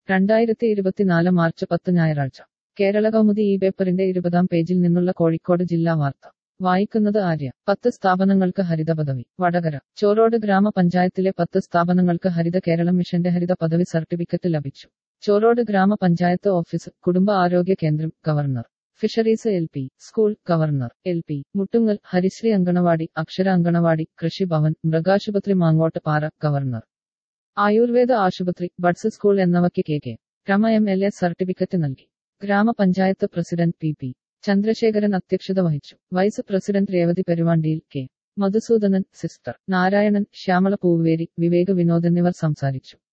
രണ്ടായിരത്തി ഇരുപത്തിനാല് മാർച്ച് പത്ത് ഞായറാഴ്ച കേരള കൗമുദി ഈ പേപ്പറിന്റെ ഇരുപതാം പേജിൽ നിന്നുള്ള കോഴിക്കോട് ജില്ലാ വാർത്ത വായിക്കുന്നത് ആര്യ പത്ത് സ്ഥാപനങ്ങൾക്ക് ഹരിത പദവി വടകര ചോറോട് ഗ്രാമപഞ്ചായത്തിലെ പത്ത് സ്ഥാപനങ്ങൾക്ക് ഹരിത കേരളം മിഷന്റെ ഹരിത പദവി സർട്ടിഫിക്കറ്റ് ലഭിച്ചു ചോറോട് ഗ്രാമപഞ്ചായത്ത് ഓഫീസ് കുടുംബ ആരോഗ്യ കേന്ദ്രം government fisheries L P school government L P Muttungal Harisree anganwadi Akshara anganwadi Krishibhavan മൃഗാശുപത്രി മാങ്ങോട്ട് പാറ ഗവർണർ ആയുർവേദ ആശുപത്രി ബഡ്സ് സ്കൂൾ എന്നിവയ്ക്ക് K K Rama M L A certificate നൽകി ഗ്രാമപഞ്ചായത്ത് പ്രസിഡന്റ് പി പി ചന്ദ്രശേഖരൻ അധ്യക്ഷത വഹിച്ചു vice president Revathi Peruvandiyil K Madhusoodanan sister Narayanan Shyamala Pooveri Vivek Vinod എന്നിവർ സംസാരിച്ചു